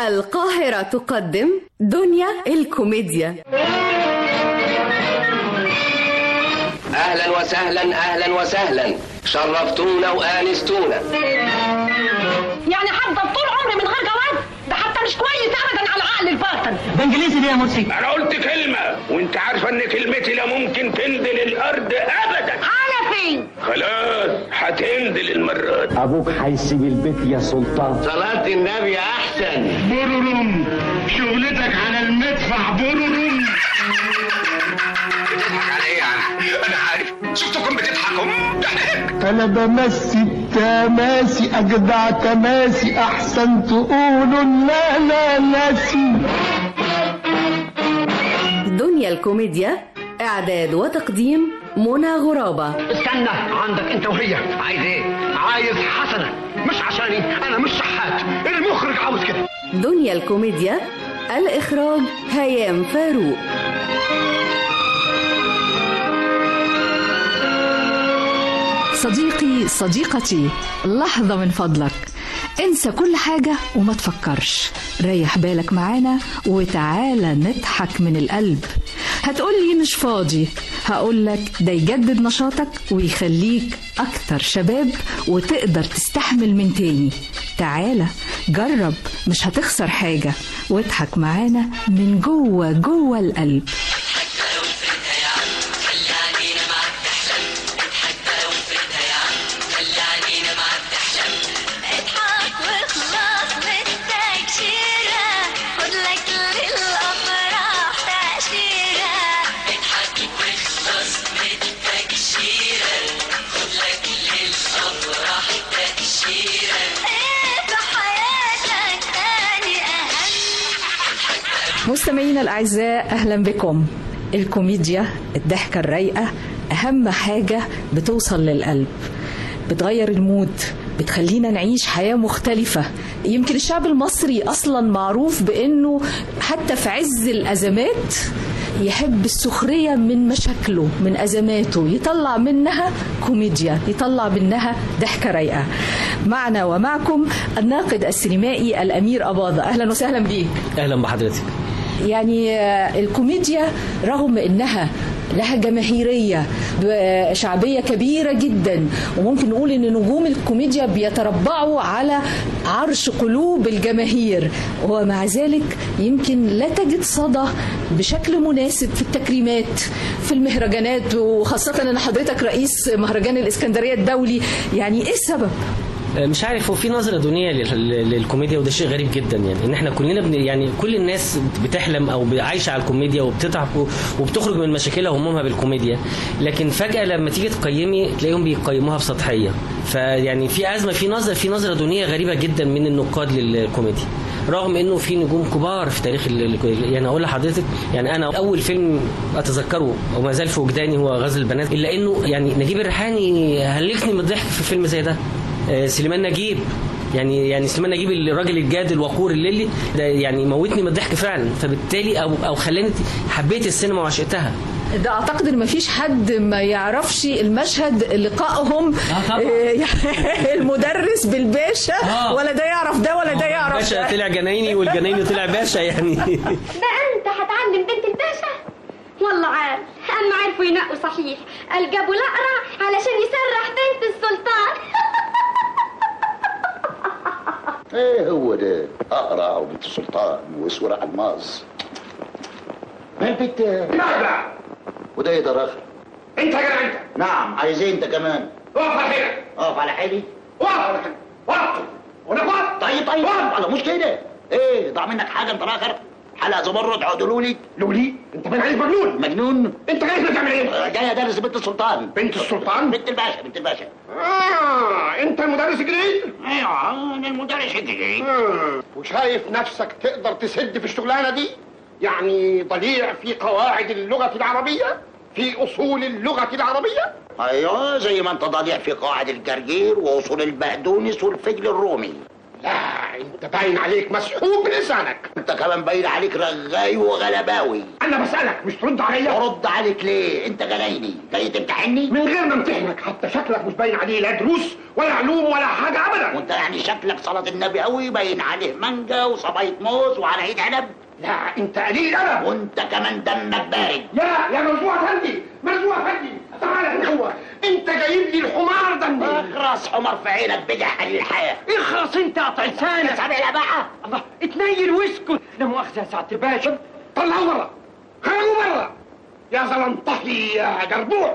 القاهرة تقدم دنيا الكوميديا اهلا وسهلا اهلا وسهلا شرفتونا وانستونا يعني هفضل طول عمري من غير جواز ده حتى مش كويس ابدا على العقل الباطن ده انجليزي ليه يا مرسي انا قلت كلمة وانت عارفة ان كلمتي لا ممكن تنزل الارض ابدا على فين خلاص هتنزل المرة دي ابوك هيسيب البيت يا سلطان صلاة النبي احسن بررم شغلتك على المدفع بررم بتضحك على ايه يعني؟ انا عارف شفتكم بتضحكوا ضحك انا بمسي التماسي اجدع تماسي احسن تقولوا لا لا ناسي دنيا الكوميديا إعداد وتقديم منى غرابة استنى عندك انت وهي عايز ايه عايز حسنه مش عشاني انا مش شحات المخرج عاوز كده دنيا الكوميديا الإخراج هيام فاروق صديقي صديقتي لحظة من فضلك انسى كل حاجة وما تفكرش ريح بالك معانا وتعالى نضحك من القلب هتقولي مش فاضي هقولك ده يجدد نشاطك ويخليك أكثر شباب وتقدر تستحمل من تاني تعالى جرب مش هتخسر حاجة واضحك معانا من جوه جوه القلب اضحك واخلص للتكشيرة خد لك للأفراح تأشيرة اضحك واخلص للتكشيرة خد لك للأفراح تأشيرة ايه في حياتك تاني أهم مستمعينا الأعزاء أهلا بكم الكوميديا الضحكة الرايقة أهم حاجة بتوصل للقلب بتغير المود بتخلينا نعيش حياة مختلفة يمكن الشعب المصري أصلا معروف بأنه حتى في عز الأزمات يحب السخرية من مشاكله من أزماته يطلع منها كوميديا يطلع منها ضحكة رايقة معنا ومعكم الناقد السينمائي الأمير أباظة أهلا وسهلا بيك اهلا بحضرتك يعني آه، الكوميديا رغم انها لها جماهيريه ب- شعبيه كبيره جدا وممكن نقول ان نجوم الكوميديا بيتربعوا على عرش قلوب الجماهير ومع ذلك يمكن لا تجد صدى بشكل مناسب في التكريمات في المهرجانات وخاصه ان حضرتك رئيس مهرجان الاسكندريه الدولي يعني ايه السبب؟ مش عارف هو في نظره دونيه لل- للكوميديا وده شيء غريب جدا يعني ان احنا كلنا بن يعني كل الناس بتحلم او عايشه على الكوميديا وبتتعب وبتخرج من مشاكلها وهمومها بالكوميديا لكن فجاه لما تيجي تقيمي تلاقيهم بيقيموها بسطحيه فيعني في ازمه في نظره في نظره دونيه غريبه جدا من النقاد للكوميديا رغم انه في نجوم كبار في تاريخ ال- ال- يعني اقول لحضرتك يعني انا اول فيلم اتذكره وما زال في وجداني هو غزل البنات الا انه يعني نجيب الريحاني هلكني من الضحك في فيلم زي ده آه، سليمان نجيب يعني يعني سليمان نجيب الراجل الجاد الوقور الليلي ده يعني موتني من الضحك فعلا فبالتالي او او خلاني حبيت السينما وعشقتها ده اعتقد ان مفيش حد ما يعرفش المشهد لقائهم طبعا. آه، المدرس بالباشا آه. ولا ده يعرف ده ولا ده يعرف باشا ده طلع جنايني والجنايني طلع باشا يعني بقى انت هتعلم بنت الباشا والله عارف اما عرفوا ينقوا صحيح قال جابوا الاقرع علشان يسرح بنت السلطان ايه هو ده اقرع وبنت السلطان واسوره الماس البنت ماذا؟ وده ايه ده رخر انت يا جدع انت نعم عايز ايه انت كمان اقف على حيلك اقف على حالي اقف اقف وانا اقف طيب طيب على مش كده ايه ضاع منك حاجه انت راخر حلقه زمرد عدلوا لي لولي انت باين عليك مجنون مجنون انت جاي هنا تعمل ايه؟ آه، جاي ادرس بنت السلطان بنت السلطان؟ بنت الباشا بنت الباشا اه انت المدرس الجديد؟ ايوه انا المدرس الجديد آه. وشايف نفسك تقدر تسد في الشغلانه دي؟ يعني ضليع في قواعد اللغه العربيه؟ في اصول اللغه العربيه؟ ايوه زي ما انت ضليع في قواعد الجرجير واصول البقدونس والفجل الرومي لا انت باين عليك مسحوب بلسانك انت كمان باين عليك رغاي وغلباوي انا بسالك مش ترد عليا ارد عليك ليه انت جنايني جاي تمتحني من غير ما امتحنك حتى شكلك مش باين عليه لا دروس ولا علوم ولا حاجه ابدا وانت يعني شكلك صلاة النبي قوي باين عليه مانجا وصباية موز وعلى عيد عنب لا انت قليل ادب وانت كمان دمك بارد يا يا مرزوع فندي مرزوع فندي تعال هنا هو انت جايب لي الحمار ده منين؟ اخرس حمر في عينك بدع حليل الحياة اخرس انت قطع لسانك اسحب يا بقى الله اتنيل واسكت لا مؤاخذة يا سعادة الباشا طلعوا بره خرجوا بره يا زلنطحي يا جربوع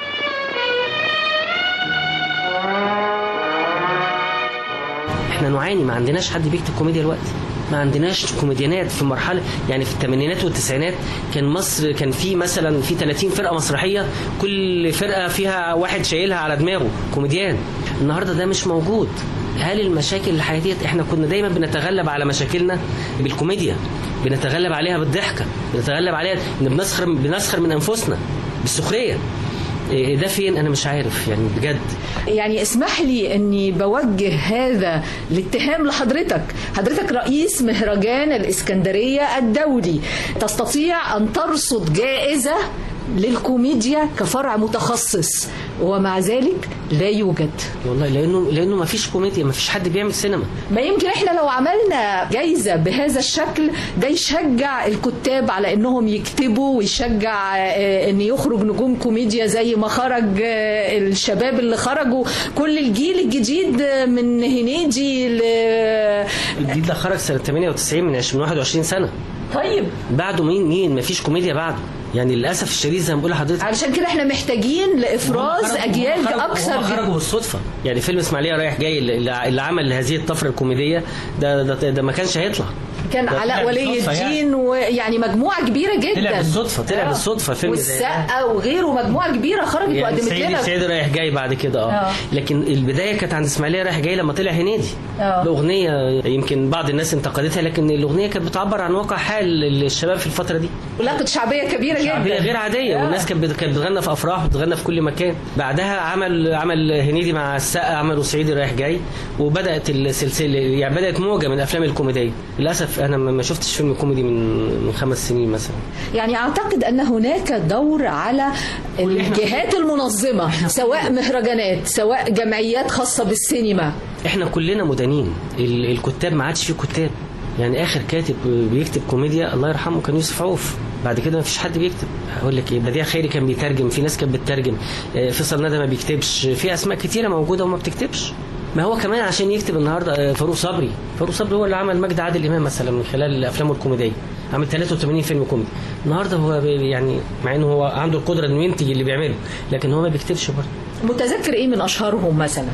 احنا نعاني ما عندناش حد بيكتب كوميديا دلوقتي ما عندناش كوميديانات في مرحله يعني في الثمانينات والتسعينات كان مصر كان في مثلا في 30 فرقه مسرحيه كل فرقه فيها واحد شايلها على دماغه كوميديان النهارده ده مش موجود هل المشاكل الحياتيه احنا كنا دايما بنتغلب على مشاكلنا بالكوميديا بنتغلب عليها بالضحكه بنتغلب عليها ان بنسخر بنسخر من انفسنا بالسخريه إيه ده فين انا مش عارف يعني بجد يعني اسمح لي اني بوجه هذا الاتهام لحضرتك حضرتك رئيس مهرجان الاسكندريه الدولي تستطيع ان ترصد جائزه للكوميديا كفرع متخصص ومع ذلك لا يوجد والله لانه لانه ما فيش كوميديا ما فيش حد بيعمل سينما ما يمكن احنا لو عملنا جايزة بهذا الشكل ده يشجع الكتاب على انهم يكتبوا ويشجع آه، ان يخرج نجوم كوميديا زي ما خرج آه، الشباب اللي خرجوا كل الجيل الجديد آه، من هنيدي ل الجديد ده خرج سنه 98 من 20 21 سنه طيب بعده مين مين ما فيش كوميديا بعده يعني للاسف الشديد زي ما بقول لحضرتك علشان كده احنا محتاجين لافراز خرجوا- اجيال خرجوا- اكثر هم خرجوا بالصدفه يعني فيلم اسماعيليه رايح جاي اللي, اللي عمل هذه الطفره الكوميديه ده ده, ده ما كانش هيطلع كان ده علاء طلع ولي بالصدفة يعني. الدين ويعني مجموعه كبيره جدا طلع بالصدفه طلع آه. بالصدفه فيلم زي ده. والسقا وغيره مجموعه كبيره خرجت يعني وقدمت سيدي لنا سيدي رايح جاي بعد كده اه آه. لكن البدايه كانت عند اسماعيليه رايح جاي لما طلع هنيدي آه. الاغنيه يمكن بعض الناس انتقدتها لكن الاغنيه كانت بتعبر عن واقع حال الشباب في الفتره دي ولقت شعبيه كبيره شعبيه جدا غير عاديه آه. والناس كانت بت- كانت بتغنى في افراح وبتغنى في كل مكان بعدها عمل عمل هنيدي مع السقا عملوا صعيدي رايح جاي وبدات السلسله يعني بدات موجه من الافلام الكوميديه للاسف انا ما ما شفتش فيلم كوميدي من من خمس سنين مثلا يعني اعتقد ان هناك دور على الجهات المنظمه سواء مهرجانات سواء جمعيات خاصه بالسينما احنا كلنا مدانين ال- الكتاب ما عادش فيه كتاب يعني اخر كاتب بيكتب كوميديا الله يرحمه كان يوسف عوف بعد كده ما فيش حد بيكتب اقول لك ايه بديع خيري كان بيترجم في ناس كانت بتترجم آه، فيصل ندى ما بيكتبش في اسماء كتيره موجوده وما بتكتبش ما هو كمان عشان يكتب النهارده آه، فاروق صبري فاروق صبري هو اللي عمل مجد عادل امام مثلا من خلال افلامه الكوميديه عمل 83 فيلم كوميدي النهارده هو بي- يعني مع انه هو عنده القدره انه ينتج اللي بيعمله لكن هو ما بيكتبش برضه متذكر ايه من اشهرهم مثلا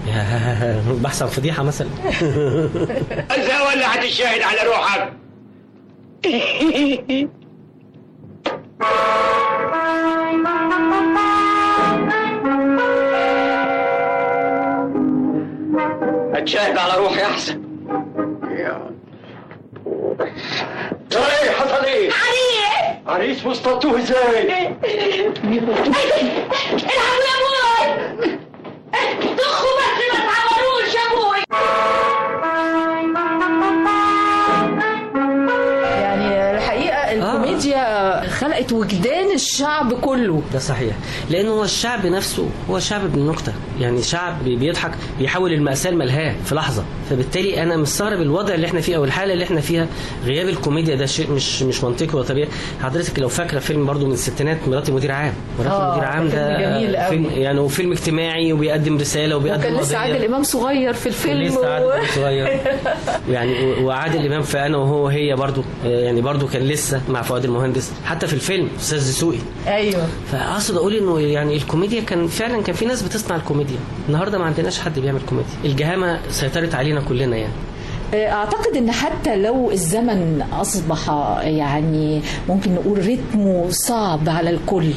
بحث عن فضيحه مثلا انت ولا هتشاهد على روحك اتشاهد على روحي احسن ايه حصل ايه؟ علي عريس وسطته ازاي؟ العبوا يا ابوي ضخوا بس ما تعوروش يا ابوي يعني الحقيقه الكوميديا خلقت وجدان الشعب كله ده صحيح لانه هو الشعب نفسه هو شعب ابن النكته يعني شعب بي- بيضحك بيحول المأساة لملهاة في لحظة فبالتالي انا مستغرب الوضع اللي احنا فيه او الحالة اللي احنا فيها غياب الكوميديا ده شيء مش مش منطقي وطبيعي حضرتك لو فاكرة فيلم برضو من الستينات مراتي مدير عام مراتي آه، مدير عام ده ده فيلم جميل قوي. فيلم يعني وفيلم اجتماعي وبيقدم رسالة وبيقدم وكان لسه قضية. عادل امام صغير في الفيلم لسه عادل و- إمام صغير يعني و- وعادل امام في انا وهو هي برضو آه، يعني برضو كان لسه مع فؤاد المهندس حتى في الفيلم استاذ دسوقي ايوه فاقصد اقول انه يعني الكوميديا كان فعلا كان في ناس بتصنع الكوميديا النهارده ما عندناش حد بيعمل كوميديا الجهامه سيطرت علينا كلنا يعني اعتقد ان حتى لو الزمن اصبح يعني ممكن نقول رتمه صعب على الكل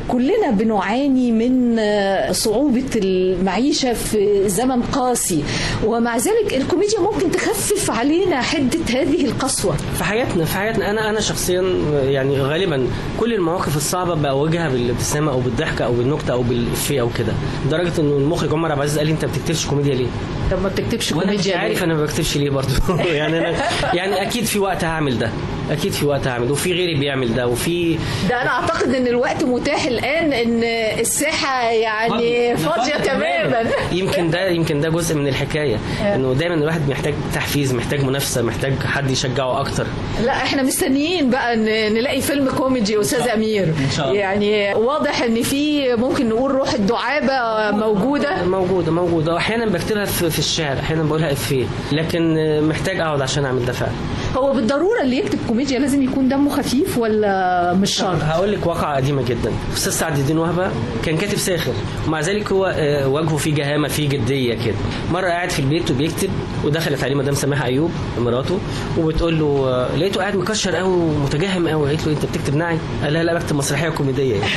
كلنا بنعاني من آه، صعوبة المعيشة في زمن قاسي ومع ذلك الكوميديا ممكن تخفف علينا حدة هذه القسوة في حياتنا في حياتنا انا انا شخصيا يعني غالبا كل المواقف الصعبه بواجهها بالابتسامه او بالضحكه او بالنكته او بالافيه او كده لدرجه انه المخرج عمر عبد العزيز قال لي انت ما بتكتبش كوميديا ليه؟ طب ما بتكتبش وانا مش كوميديا عارف ليه؟ انا ما بكتبش ليه برضه يعني انا يعني اكيد في وقت هعمل ده اكيد في وقت هعمل ده وفي غيري بيعمل ده وفي ده انا اعتقد ان الوقت متاح الان ان الساحة يعني فاضية تماما يمكن ده يمكن ده جزء من الحكايه انه دايما الواحد محتاج تحفيز محتاج منافسه محتاج حد يشجعه اكتر لا احنا مستنيين بقى ان نلاقي فيلم كوميدي استاذ امير إن شاء الله. يعني واضح ان في ممكن نقول روح الدعابه موجوده موجوده موجوده واحيانا بكتبها في, في الشعر احيانا بقولها افيه لكن محتاج اقعد عشان اعمل ده فعلا هو بالضروره اللي يكتب كوميديا لازم يكون دمه خفيف ولا مش شرط هقول لك واقعة قديمة جدا أستاذ سعد الدين وهبة كان كاتب ساخر ومع ذلك هو آه، وجهه فيه جهامة فيه جدية كده مرة قاعد في البيت وبيكتب ودخلت عليه مدام سماحة أيوب مراته وبتقول له آه، لقيته قاعد مكشر قوي ومتجهم قوي قالت له أنت بتكتب نعي؟ قال لها لا بكتب مسرحية كوميدية يعني.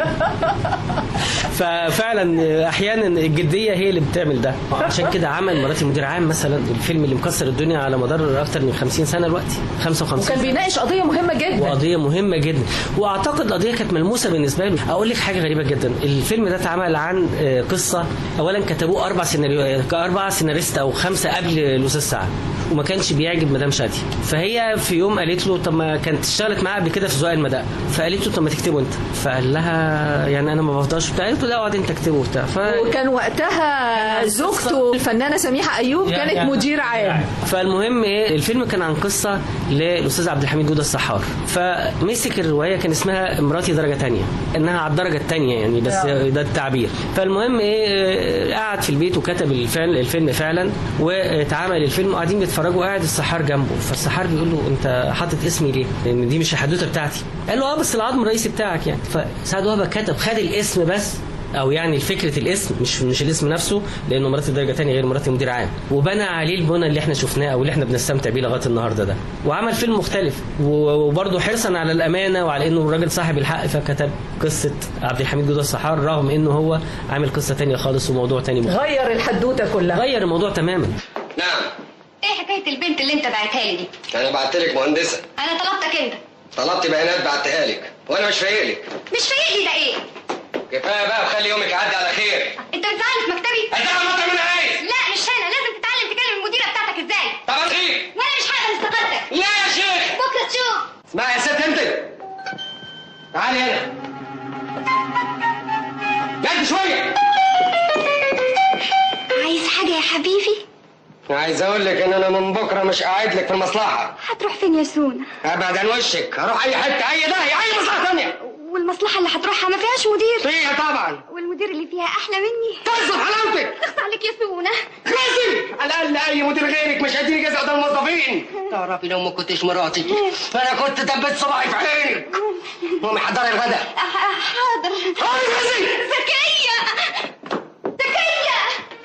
ففعلا آه، أحيانا الجدية هي اللي بتعمل ده عشان كده عمل مراتي مدير عام مثلا الفيلم اللي مكسر الدنيا على مدار أكتر من 50 سنة دلوقتي 55 وكان بيناقش قضيه مهمه جدا وقضيه مهمه جدا واعتقد القضيه كانت ملموسه بالنسبه له اقول لك حاجه غريبه جدا الفيلم ده اتعمل عن آه، قصه اولا كتبوه اربع سيناريو اربع سيناريست او خمسه قبل الاستاذ سعد وما كانش بيعجب مدام شادي فهي في يوم قالت له طب ما كانت اشتغلت معاه قبل كده في زوايا المداء فقالت له طب ما تكتبه انت فقال لها يعني انا ما بفضلش بتاع قالت له لا اقعد انت اكتبه وبتاع ف... وكان وقتها زوجته الفنانه سميحه ايوب يعني- كانت يعني- مدير عام فالمهم ايه الفيلم كان عن قصه للاستاذ عبد الحميد جوده السحار فمسك الروايه كان اسمها مراتي درجه تانية انها على الدرجه الثانيه يعني بس آه. ده التعبير فالمهم ايه قعد في البيت وكتب الفعل الفيلم فعلا واتعمل الفيلم وقاعدين بيتفرجوا قاعد السحار جنبه فالسحار بيقول له انت حاطط اسمي ليه؟ لان دي مش الحدوته بتاعتي قال له اه بس العظم الرئيسي بتاعك يعني فسعد وهبه كتب خد الاسم بس او يعني فكره الاسم مش مش الاسم نفسه لانه مراتي درجه تانية غير مراتي مدير عام وبنى عليه البنى اللي احنا شفناه او اللي احنا بنستمتع بيه لغايه النهارده ده وعمل فيلم مختلف و- وبرضه حرصا على الامانه وعلى انه الراجل صاحب الحق فكتب قصه عبد الحميد جوده السحار رغم انه هو عامل قصه تانية خالص وموضوع تاني مختلف غير الحدوته كلها غير الموضوع تماما نعم ايه حكايه البنت اللي انت بعتها لي دي انا بعت لك مهندسه انا طلبتك انت طلبت بيانات بعتها لك وانا مش فايق لك مش فايق لي ده ايه كفايه بقى وخلي يومك يعدي على خير انت بتزعلي في مكتبي ازعل مطر من عايز لا مش هنا لازم تتعلم تكلم المديره بتاعتك ازاي طب اطير وانا مش هقبل استقالتك لا يا شيخ بكره تشوف اسمعي يا ست انت تعالي هنا جد شويه عايز حاجه يا حبيبي عايز اقول لك ان انا من بكره مش قاعد لك في المصلحه هتروح فين يا سونا ابعد عن وشك هروح اي حته اي داهيه اي مصلحه ثانيه والمصلحه اللي هتروحها ما فيهاش مدير فيها طبعا والمدير اللي فيها احلى مني تصل حلاوتك اخص عليك يا سونا خلاصي على الاقل اي مدير غيرك مش هيديني جزء قدام الموظفين تعرفي لو ما كنتش مراتي انا كنت دبيت صباعي في عينك قومي حضري الغدا أح- حاضر حاضر غزي زكية زكية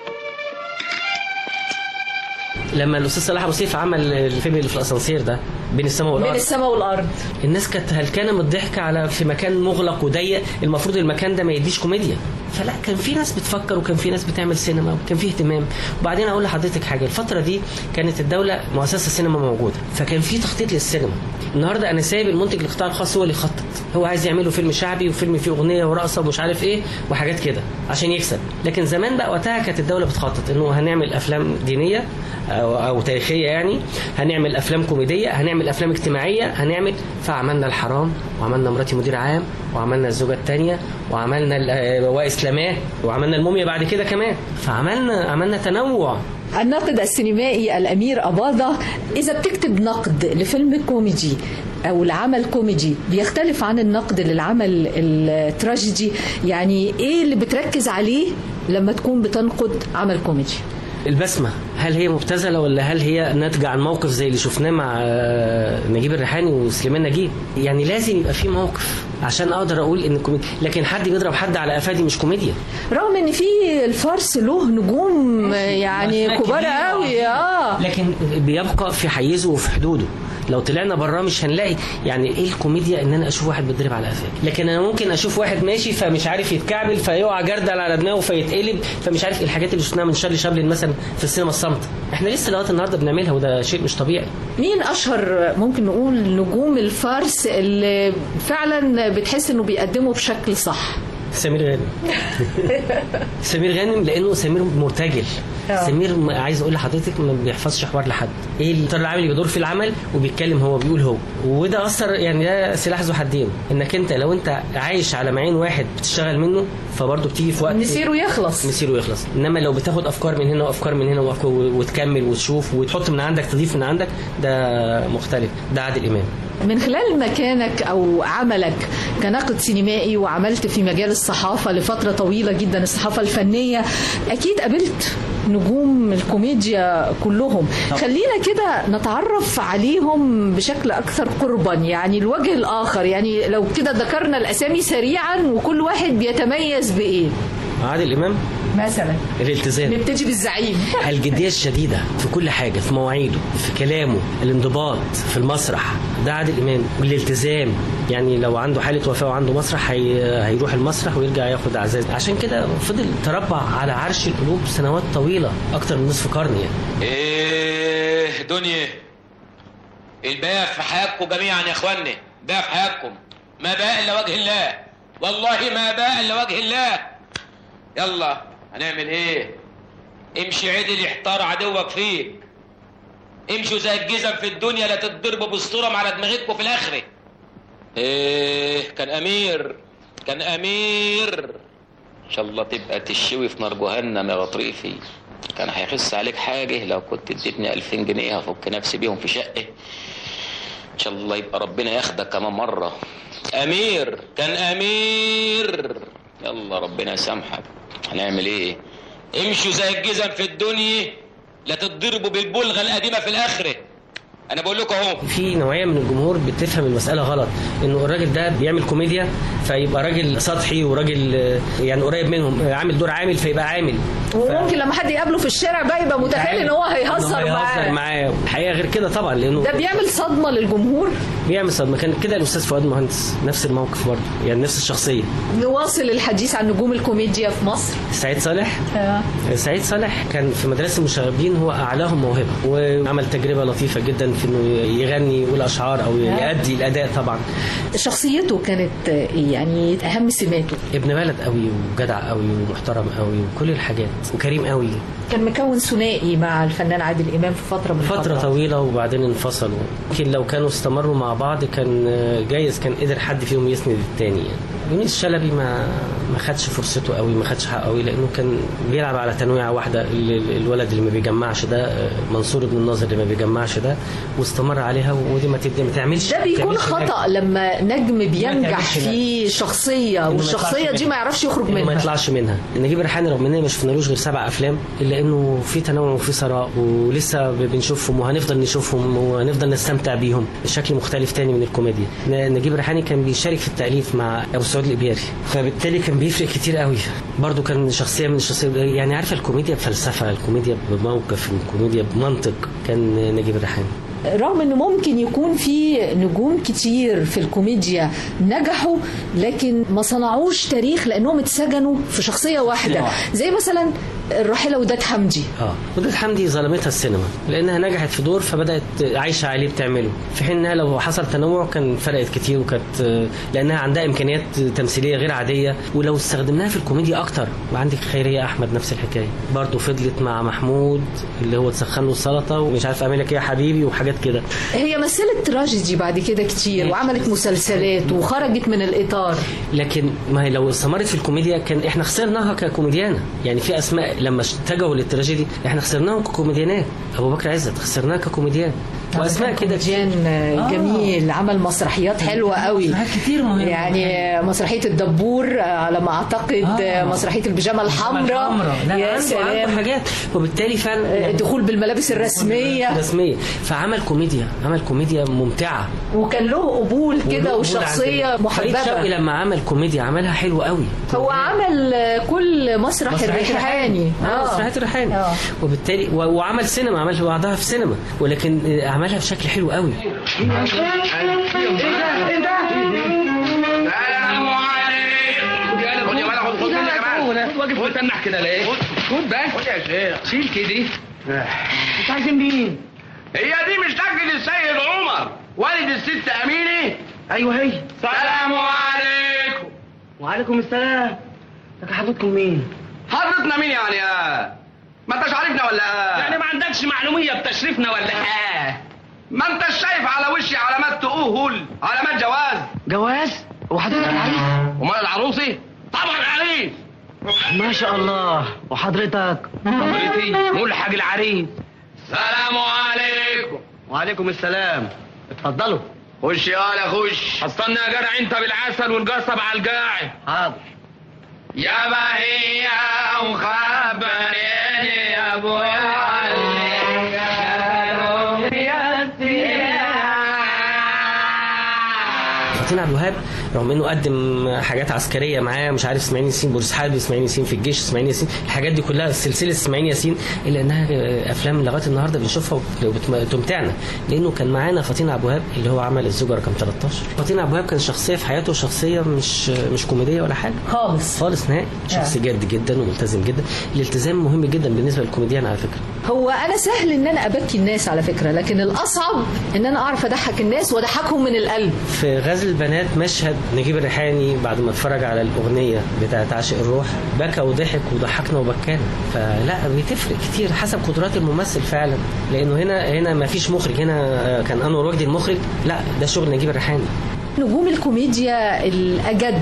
لما الاستاذ صلاح ابو سيف عمل الفيلم اللي في الاسانسير ده بين السماء والارض بين السماء والارض الناس كانت هلكانه من الضحك على في مكان مغلق وضيق المفروض المكان ده ما يديش كوميديا فلا كان في ناس بتفكر وكان في ناس بتعمل سينما وكان في اهتمام وبعدين اقول لحضرتك حاجه الفتره دي كانت الدوله مؤسسه السينما موجوده فكان في تخطيط للسينما النهارده انا سايب المنتج القطاع الخاص هو اللي يخطط هو عايز يعمله فيلم شعبي وفيلم فيه اغنيه ورقصه ومش عارف ايه وحاجات كده عشان يكسب لكن زمان بقى وقتها كانت الدوله بتخطط انه هنعمل افلام دينيه او, أو تاريخيه يعني هنعمل افلام كوميديه هنعمل افلام اجتماعيه هنعمل فعملنا الحرام وعملنا مراتي مدير عام وعملنا الزوجه الثانيه وعملنا ال- واسلاماه وعملنا الموميا بعد كده كمان فعملنا عملنا تنوع الناقد السينمائي الأمير أباضة إذا بتكتب نقد لفيلم كوميدي أو لعمل كوميدي بيختلف عن النقد للعمل التراجيدي يعني إيه اللي بتركز عليه لما تكون بتنقد عمل كوميدي البسمه هل هي مبتذله ولا هل هي ناتجه عن موقف زي اللي شفناه مع آه، نجيب الريحاني وسليمان نجيب يعني لازم يبقى في موقف عشان اقدر اقول ان كوميديا لكن حد بيضرب حد على قفاه دي مش كوميديا رغم ان في الفارس له نجوم يعني أسماء كبار كبيرة قوي اه لكن بيبقى في حيزه وفي حدوده لو طلعنا براه مش هنلاقي يعني ايه الكوميديا ان انا اشوف واحد بيتضرب على قفاه لكن انا ممكن اشوف واحد ماشي فمش عارف يتكعبل فيقع جردل على دماغه فيتقلب فمش عارف إيه الحاجات اللي شفناها من شارلي شابلن مثلا في السينما الصامته احنا لسه لغايه النهارده بنعملها وده شيء مش طبيعي مين اشهر ممكن نقول نجوم الفارس اللي فعلا بتحس انه بيقدموا بشكل صح سمير غانم سمير غانم لانه سمير مرتجل آه. سمير م- عايز اقول لحضرتك ما بيحفظش حوار لحد ايه الاطار العام اللي بيدور في العمل وبيتكلم هو بيقول هو وده اثر يعني ده سلاح ذو حدين انك انت لو انت عايش على معين واحد بتشتغل منه فبرضه بتيجي في وقت مسيره يخلص مسيره يخلص انما لو بتاخد افكار من هنا وافكار من هنا وافكار وتكمل وتشوف وتحط من عندك تضيف من عندك ده مختلف ده عادل امام من خلال مكانك او عملك كناقد سينمائي وعملت في مجال الصحافه لفتره طويله جدا الصحافه الفنيه اكيد قابلت نجوم الكوميديا كلهم خلينا كده نتعرف عليهم بشكل اكثر قربا يعني الوجه الاخر يعني لو كده ذكرنا الاسامي سريعا وكل واحد بيتميز بايه عادل امام مثلا الالتزام نبتدي بالزعيم الجدية الشديدة في كل حاجة في مواعيده في كلامه الانضباط في المسرح ده عادل إمام والالتزام يعني لو عنده حالة وفاة وعنده مسرح هي... هيروح المسرح ويرجع ياخد أعزاز عشان كده فضل تربع على عرش القلوب سنوات طويلة أكتر من نصف قرن يعني ايه دنيا الباقي في حياتكم جميعا يا اخواني باقي في حياتكم ما باقي الا وجه الله والله ما باقي الا وجه الله يلا هنعمل ايه امشي عدل يحتار عدوك فيك امشوا زي الجزم في الدنيا لا تتضربوا باسطورهم على دماغتكم في الاخره ايه كان امير كان امير ان شاء الله تبقى تشوي في نار جهنم يا غطريفي كان هيخس عليك حاجة لو كنت اديتني 2000 جنيه هفك نفسي بيهم في شقة ان شاء الله يبقى ربنا ياخدك كمان مرة امير كان امير يلا ربنا يسامحك هنعمل ايه امشوا زي الجزم في الدنيا لا تتضربوا بالبلغة القديمة في الاخرة انا بقول لكم اهو في نوعية من الجمهور بتفهم المسألة غلط إنه الراجل ده بيعمل كوميديا فيبقى راجل سطحي وراجل آه، يعني قريب منهم آه، عامل دور عامل فيبقى عامل وممكن لما حد يقابله في الشارع بقى يبقى متخيل ان هو هيهزر إنه معاه هيهزر معاه الحقيقة غير كده طبعا لأنه ده بيعمل صدمه للجمهور بيعمل صدمة كان كده الأستاذ فؤاد مهندس نفس الموقف برضه يعني نفس الشخصية نواصل الحديث عن نجوم الكوميديا في مصر سعيد صالح سعيد صالح كان في مدرسة المشاغبين هو أعلاهم موهبة وعمل تجربة لطيفة جدا في إنه يغني يقول أشعار أو يأدي الأداء طبعا شخصيته كانت إيه يعني اهم سماته ابن بلد قوي وجدع قوي ومحترم قوي وكل الحاجات وكريم قوي كان مكون ثنائي مع الفنان عادل امام في فتره من فترة الفترات. طويلة وبعدين انفصلوا يمكن لو كانوا استمروا مع بعض كان جايز كان قدر حد فيهم يسند التاني يعني يونس شلبي ما ما خدش فرصته قوي ما خدش حقه قوي لانه كان بيلعب على تنويعه واحده ال- ال- الولد اللي ما بيجمعش ده منصور بن الناظر اللي ما بيجمعش ده واستمر عليها ودي ما تدي ما تعملش ده بيكون تعملش حاجة. خطا لما نجم بينجح تعملش لا. في شخصيه إنه ما والشخصيه يطلعش دي منها. ما يعرفش يخرج إنه ما منها يطلعش منها نجيب الريحاني رغم اننا ما شفنالوش غير سبع افلام الا انه في تنوع وفي ثراء ولسه ب- بنشوفهم وهنفضل نشوفهم وهنفضل نستمتع بيهم بشكل مختلف تاني من الكوميديا ن- نجيب الريحاني كان بيشارك في التاليف مع ابو سعود الابياري فبالتالي كان بيفرق كتير قوي برضو كان شخصيه من الشخصيه يعني عارفه الكوميديا بفلسفه الكوميديا بموقف الكوميديا بمنطق كان نجيب الريحاني رغم انه ممكن يكون في نجوم كتير في الكوميديا نجحوا لكن ما صنعوش تاريخ لانهم اتسجنوا في شخصيه واحده واحدة. زي مثلا الراحله وداد حمدي اه وداد حمدي ظلمتها السينما لانها نجحت في دور فبدات عايشه عليه بتعمله في حين انها لو حصل تنوع كان فرقت كتير وكانت لانها عندها امكانيات تمثيليه غير عاديه ولو استخدمناها في الكوميديا اكتر وعندك خيريه احمد نفس الحكايه برضه فضلت مع محمود اللي هو تسخن له السلطه ومش عارف اعمل لك ايه يا حبيبي وحاجات كده هي مثلت تراجيدي بعد كده كتير وعملت مسلسلات وخرجت من الاطار لكن ما هي لو استمرت في الكوميديا كان احنا خسرناها ككوميديانه يعني في اسماء لما اتجهوا للتراجيدي احنا خسرناهم ككوميديانات ابو بكر عزت خسرناه ككوميديان واسماء كده كوميديان آه، جميل عمل مسرحيات حلوه قوي مسرحيات كتير مهمة. يعني مسرحيه الدبور آه، على ما اعتقد آه. مسرحيه البيجامه الحمراء لا يا عنده عنده سلام حاجات وبالتالي فعلا آه، الدخول بالملابس الرسميه رسميه فعمل كوميديا عمل كوميديا ممتعه وكان له قبول كده وله وشخصيه قبول عند- فريد شوقي محببه لما عمل كوميديا عملها حلو قوي هو عمل آه، كل مسرح مسرحية الريحاني اه مسرحية الريحاني آه. وبالتالي و- وعمل سينما عمل بعضها في سينما ولكن آه، عملها بشكل حلو قوي السلام عليكم يلا خد يا ولد خد خد مني كمان واقف وتنح كده ليه؟ خد بقى خد يا شيخ شيل كده انت عايزين مين؟ هي دي مش تاكد السيد عمر والد الست امينه؟ ايوه هي السلام عليكم وعليكم السلام لك حضرتكم مين؟ حضرتنا مين يعني يا ما انتش عارفنا ولا يعني ما عندكش معلوميه بتشريفنا ولا ايه؟ ما انتش شايف على وشي علامات تؤهل علامات جواز جواز وحضرتك العريس ومال العروسي طبعا عريس ما شاء الله وحضرتك حضرتي ملحق العريس السلام عليكم وعليكم السلام اتفضلوا خش يا ولا خش استنى يا جدع انت بالعسل والقصب على القاعد حاضر يا بهية وخبريني يا ابويا فطين عبد الوهاب رغم انه قدم حاجات عسكريه معاه مش عارف اسماعيل ياسين بورس حرب اسماعيل ياسين في الجيش اسماعيل ياسين الحاجات دي كلها سلسله اسماعيل ياسين الا انها افلام لغايه النهارده بنشوفها وتمتعنا لانه كان معانا فطين عبد الوهاب اللي هو عمل الزوجه رقم 13 فطين عبد الوهاب كان شخصيه في حياته شخصيه مش مش كوميديه ولا حاجه خالص خالص نهائي شخص جاد جدا وملتزم جدا الالتزام مهم جدا بالنسبه للكوميديان على فكره هو انا سهل ان انا ابكي الناس على فكره لكن الاصعب ان انا اعرف اضحك الناس واضحكهم من القلب في غزل البنات مشهد نجيب الريحاني بعد ما اتفرج على الأغنية بتاعت عاشق الروح بكى وضحك وضحكنا وبكانا فلا بتفرق كتير حسب قدرات الممثل فعلا لأنه هنا هنا ما فيش مخرج هنا آه، كان أنور وجدي المخرج لا ده شغل نجيب الريحاني نجوم الكوميديا الأجد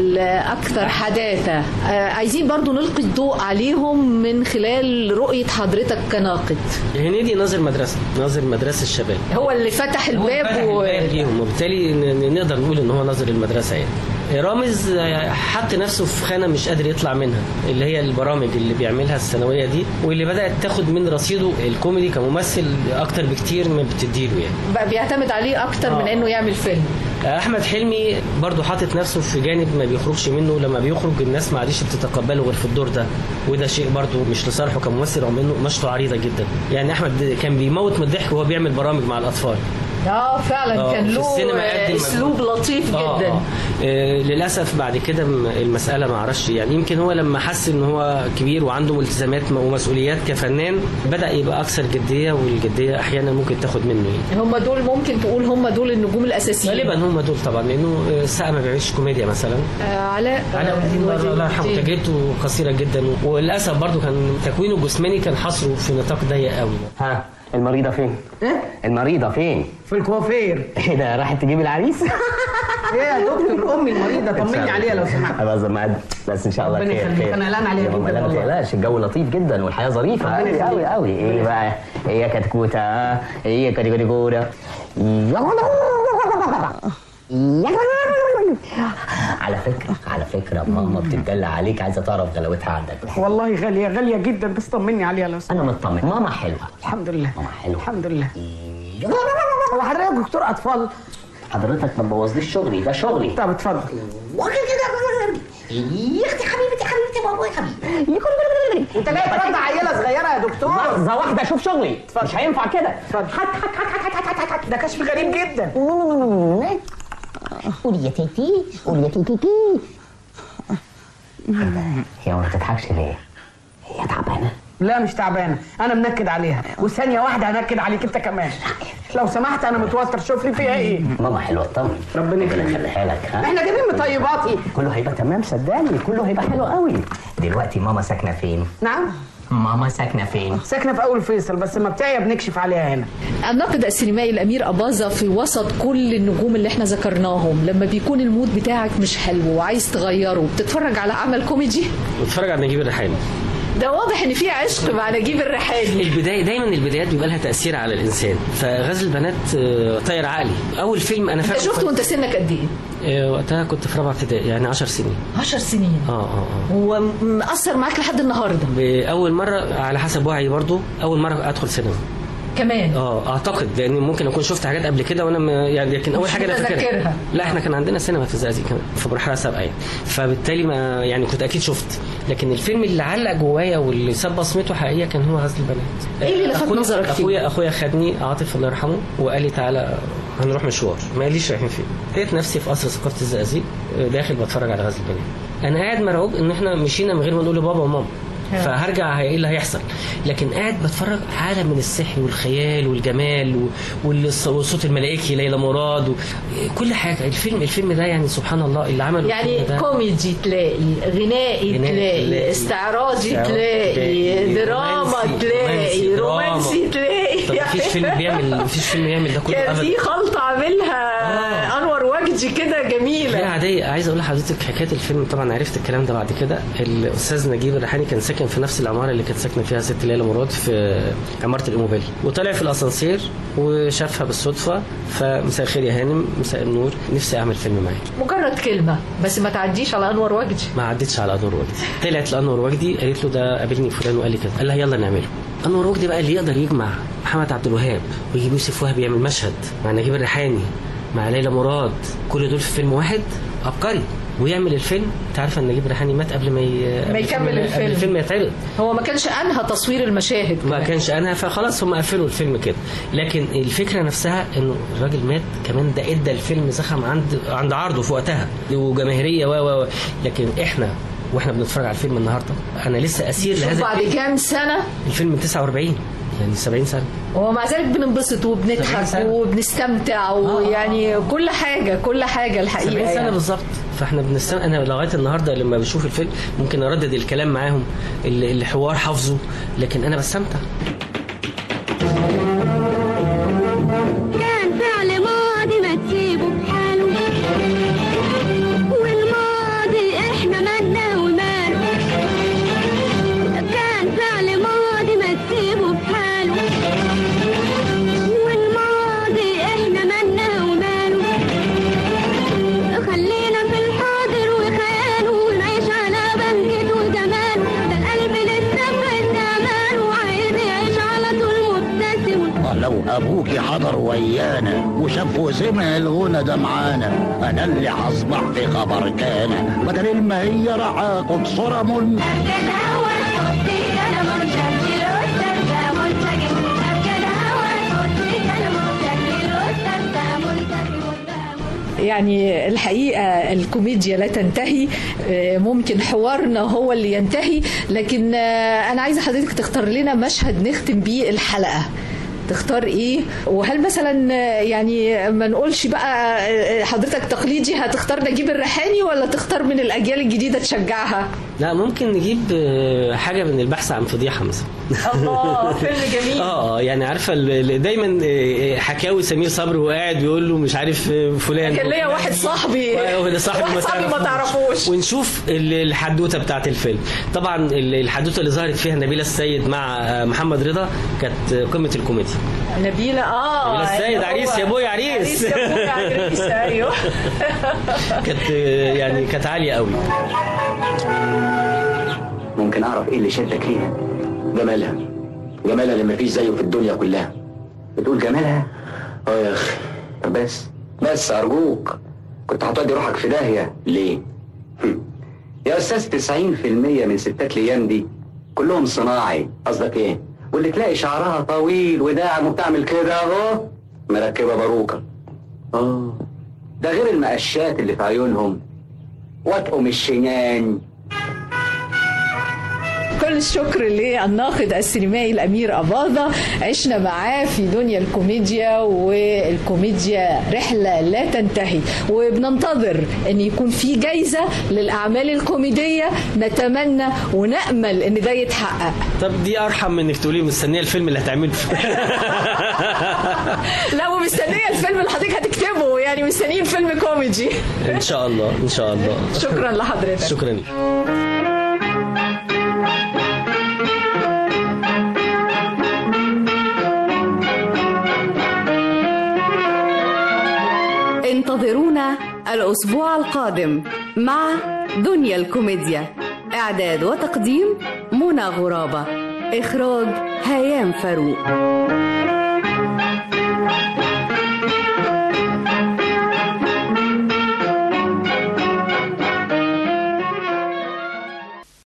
الأكثر حداثة آه، عايزين برضو نلقي الضوء عليهم من خلال رؤية حضرتك كناقد هنيدي ناظر مدرسة ناظر مدرسة الشباب هو اللي فتح الباب و... الباب ليهم وبالتالي ن- ن- نقدر نقول ان هو ناظر المدرسه يعني رامز آه، حط نفسه في خانه مش قادر يطلع منها اللي هي البرامج اللي بيعملها السنويه دي واللي بدات تاخد من رصيده الكوميدي كممثل اكتر بكتير ما بتديله يعني بقى بيعتمد عليه أكتر من إنه يعمل فيلم احمد حلمي برضو حاطط نفسه في جانب ما بيخرجش منه لما بيخرج الناس ما عادش بتتقبله غير في الدور ده وده شيء برضو مش لصالحه كممثل رغم انه مشته عريضه جدا يعني احمد كان بيموت من الضحك وهو بيعمل برامج مع الاطفال اه فعلا آه، كان في له السينما آه، قدم اسلوب لطيف آه، جدا آه. آه، للاسف بعد كده م- المساله ما عرفش يعني يمكن هو لما حس ان هو كبير وعنده التزامات م- ومسؤوليات كفنان بدا يبقى اكثر جديه والجديه احيانا ممكن تاخد منه يعني هم دول ممكن تقول هم دول النجوم الأساسيين غالبا هم دول طبعا لانه آه، السقا ما بيعملش كوميديا مثلا آه، علاء علاء الدين الوزير الله يرحمه الدين. تجربته قصيره جدا وللاسف برضه كان تكوينه الجسماني كان حصره في نطاق ضيق قوي ها المريضة فين؟ ايه؟ المريضة فين؟ في الكوافير ايه ده راحت تجيب العريس؟ ايه يا دكتور امي المريضه طمني عليها لو سمحت انا بهزر معاك بس ان شاء الله ربنا خير يخليك، خير أنا قلقان عليها يا ماما، جداً لا ما والله. تقلقش الجو لطيف جدا والحياه ظريفه ربنا قوي يخليك. قوي قوي ايه بقى ايه يا كتكوته ها؟ ايه يا كتكوته على فكره على فكره ماما بتدلع عليك عايزه تعرف غلاوتها عندك والله غاليه غاليه جدا بس طمني عليها لو سمحت انا مطمن ماما حلوه الحمد لله ماما حلوه الحمد لله هو حضرتك دكتور اطفال حضرتك ما تبوظليش شغلي ده شغلي طب اتفضل يا اختي حبيبتي حبيبتي بابا يا حبيبي انت جاي ترضع عيله صغيره يا دكتور لحظه واحده اشوف شغلي مش هينفع كده ده كشف غريب جدا قولي يا تيتي قولي يا تيتي هي ما بتضحكش ليه؟ هي تعبانه لا مش تعبانه انا منكد عليها وثانيه واحده هنكد عليك انت كمان لو سمحت انا متوتر شوف لي فيها ايه ماما حلوه اطمن ربنا يخليك. يخليها لك ها احنا جايبين مطيباتي كله هيبقى تمام صدقني كله هيبقى حلو قوي دلوقتي ماما ساكنه فين؟ نعم ماما ساكنه فين؟ ساكنه في اول فيصل بس المبتعيه بنكشف عليها هنا الناقد السينمائي الامير اباظه في وسط كل النجوم اللي احنا ذكرناهم لما بيكون المود بتاعك مش حلو وعايز تغيره بتتفرج على عمل كوميدي بتفرج على نجيب الريحاني ده واضح ان في عشق مع نجيب الريحاني البدايه دايما البدايات بيبقى لها تاثير على الانسان فغزل البنات آه، طاير عقلي اول فيلم انا انت فاكره شفته وانت سنك قد ايه؟ آه، وقتها كنت في رابعه ابتدائي يعني 10 سنين 10 سنين اه اه اه ومأثر معاك لحد النهارده بأول مرة على حسب وعي برضو أول مرة أدخل سينما كمان اه اعتقد لان ممكن اكون شفت حاجات قبل كده وانا ما- يعني لكن اول مش حاجه انا متذكرها. فاكرها لا احنا كان عندنا سينما في الزقازيق كمان في مرحله سابقه يعني فبالتالي ما يعني كنت اكيد شفت لكن الفيلم اللي علق جوايا واللي ساب بصمته حقيقيه كان هو غزل البنات إيه اللي لفت أخويا- نظرك فيه؟ اخويا اخويا خدني عاطف الله يرحمه وقال لي تعالى هنروح مشوار ما قاليش رايحين فين لقيت نفسي في قصر ثقافه الزقازيق آه، داخل بتفرج على غزل البنات انا قاعد مرعوب ان احنا مشينا من غير ما نقول لبابا وماما ها. فهرجع هي- ايه اللي هيحصل لكن قاعد بتفرج عالم من السحر والخيال والجمال و- والص- والصوت الملائكي ليلى مراد و... كل حاجه الفيلم الفيلم ده يعني سبحان الله اللي عمله يعني الفيلم ده كوميدي تلاقي غنائي غنائي تلاقي تلاقي، استعراضي استعراض تلاقي تلاقي، دراما رومانسي، تلاقي رومانسي، رومانسي تلاقي طب مفيش فيلم بيعمل مفيش فيلم يعمل ده كله كان ابدا في خلطة عاملها أنور وجدي كده غير جميلة عادية عايز اقول لحضرتك حكايه الفيلم طبعا عرفت الكلام ده بعد كده الاستاذ نجيب الريحاني كان ساكن في نفس العماره اللي كانت ساكنه فيها ست ليلى مراد في عماره الاموبالي وطلع في الاسانسير وشافها بالصدفه فمساء الخير يا هانم مساء النور نفسي اعمل فيلم معاك مجرد كلمة بس ما تعديش على أنور وجدي ما عدتش على انور وجدي طلعت لانور وجدي قالت له ده قابلني فلان وقال لي كده قال لها يلا نعمله انور وجدي بقى اللي يقدر يجمع محمد عبد الوهاب ويجيب يوسف وهبي يعمل مشهد مع نجيب الريحاني مع ليلى مراد كل دول في فيلم واحد عبقري ويعمل الفيلم انت عارفه ان نجيب الريحاني مات قبل ما ي... قبل يكمل قبل الفيلم. الفيلم يتعرض هو ما كانش أنهى تصوير المشاهد ما كانش انا فخلاص هم قفلوا الفيلم كده لكن الفكره نفسها انه الراجل مات كمان ده ادى الفيلم زخم عند عند عرضه في وقتها وجماهيريه و و و. لكن احنا واحنا بنتفرج على الفيلم النهارده انا لسه اسير شوف لهذا بعد الفيلم. كام سنة الفيلم من 49 يعني 70 سنه ومع ذلك بننبسط وبنضحك وبنستمتع ويعني كل حاجة كل حاجة الحقيقة 70 سنه يعني. بالظبط فاحنا بنستمع انا لغايه النهارده لما بشوف الفيلم ممكن اردد الكلام معاهم ال- الحوار حافظه لكن انا بستمتع كان فعل ماضي ما تسيبه بحاله والماضي احنا مالنا وماله كان فعل ماضي ما تسيبه بحاله والماضي احنا مالنا وماله خلينا في الحاضر وخياله ونعيش على بهجته وجماله ده القلب لسه في اماله عايز يعيش على طول مبتسم لو ابوكي حضر ويانا وشاف وسمع الغنى ده معانا انا اللي هصبح في خبر كان بدل ما هي رعاكم صرم يعني الحقيقة الكوميديا لا تنتهي آه، ممكن حوارنا هو اللي ينتهي لكن آه، أنا عايزة حضرتك تختار لنا مشهد نختم بيه الحلقة تختار ايه وهل مثلا آه، يعني ما نقولش بقى آه، حضرتك تقليدي هتختار نجيب الريحاني ولا تختار من الاجيال الجديده تشجعها لا ممكن نجيب آه، حاجه من البحث عن فضيحه مثلا الله فيلم جميل اه يعني عارفه ال- ال- دايما آه، حكاوي سمير صبري وقاعد بيقول له مش عارف آه، فلان كان ليا واحد صاحبي وده صاحبي واحد صاحبي ما تعرفوش ونشوف ال- الحدوته بتاعت الفيلم طبعا ال- الحدوته اللي ظهرت فيها نبيله السيد مع آه، محمد رضا كانت آه، قمه الكوميديا نبيله اه نبيلة السيد اللي عريس هو- يا ابويا عريس. عريس يا ابويا عريس ايوه كانت آه، يعني كانت عاليه قوي ممكن اعرف ايه اللي شدك ليها جمالها جمالها اللي مفيش زيه في الدنيا كلها بتقول جمالها اه يا اخي طب بس بس ارجوك كنت هتودي روحك في داهيه ليه هم. يا استاذ 90% من ستات الايام دي كلهم صناعي قصدك ايه واللي تلاقي شعرها طويل وناعم وبتعمل كده اهو مركبه باروكه اه ده غير المقشات اللي في عيونهم واتقم الشنان كل الشكر للناقد السينمائي الامير اباظه عشنا معاه في دنيا الكوميديا والكوميديا رحله لا تنتهي وبننتظر ان يكون في جايزه للاعمال الكوميديه نتمنى ونامل ان ده يتحقق طب دي ارحم من انك تقولي مستنيه الفيلم اللي هتعمله لا ومستنيه الفيلم اللي حضرتك هتكتبه يعني مستنيين فيلم كوميدي ان شاء الله ان شاء الله شكرا لحضرتك شكرا انتظرونا الأسبوع القادم مع دنيا الكوميديا إعداد وتقديم منى غرابة إخراج هيام فاروق